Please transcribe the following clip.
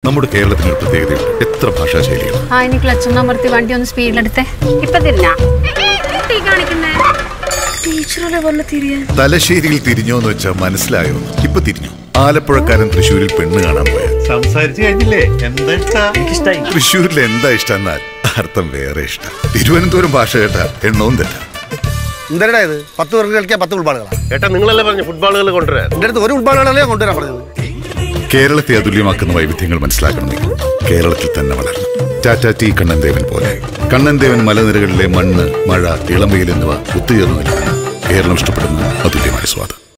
നമ്മുടെ കേരളത്തിന് ഒരു പ്രത്യേകതയുണ്ട് എത്ര ഭാഷാ ശൈലികൾ ആ ഇനി ക്ലച്ച് അമർത്തി വണ്ടി ഒന്ന് സ്പീഡിലെടുത്തേ ഇപ്പൊ തിരിഞ്ഞ കാണിക്കുന്നേ ടീച്ചറല്ലേ പറഞ്ഞ തിരിയാൻ തലശ്ശേരിയിൽ തിരിഞ്ഞോ എന്ന് വെച്ചാൽ മനസ്സിലായോ ഇപ്പൊ തിരിഞ്ഞു ആലപ്പുഴക്കാരൻ തൃശ്ശൂരിൽ പെണ്ണ് കാണാൻ പോയ സംസാരിച്ചു കഴിഞ്ഞില്ലേ എന്താ ഇഷ്ടാ? തൃശ്ശൂരിൽ എന്താ ഇഷ്ടം എന്നാൽ അർത്ഥം വേറെ ഇഷ്ടം തിരുവനന്തപുരം ഭാഷ കേട്ട എണ്ണവും തെറ്റാ എന്തരടാ ഇത് പത്ത് പേർക്ക് കളിക്കാൻ പത്ത് ഫുട്ബോളുകളാണ് ഏട്ടാ നിങ്ങളല്ലേ പറഞ്ഞു ഫുട്ബോളുകൾ കൊണ്ടുവരാൻ എൻ്റെ അടുത്ത് ഒരു ഫുട്ബോളുകളല്ലേ കൊണ്ടുവരാൻ പറഞ്ഞത് കേരളത്തെ അതുല്യമാക്കുന്ന വൈവിധ്യങ്ങൾ മനസ്സിലാക്കണമെങ്കിൽ കേരളത്തിൽ തന്നെ വളരണം ടാറ്റ ടി കണ്ണൻ ദേവൻ പോലെ കണ്ണൻ ദേവൻ മലനിരകളിലെ മണ്ണ് മഴ ഇളമയിൽ എന്നിവ ഒത്തുചേർന്നു നിൽക്കുന്നു കേരളം ഇഷ്ടപ്പെടുന്ന അതുല്യമായ സ്വാദം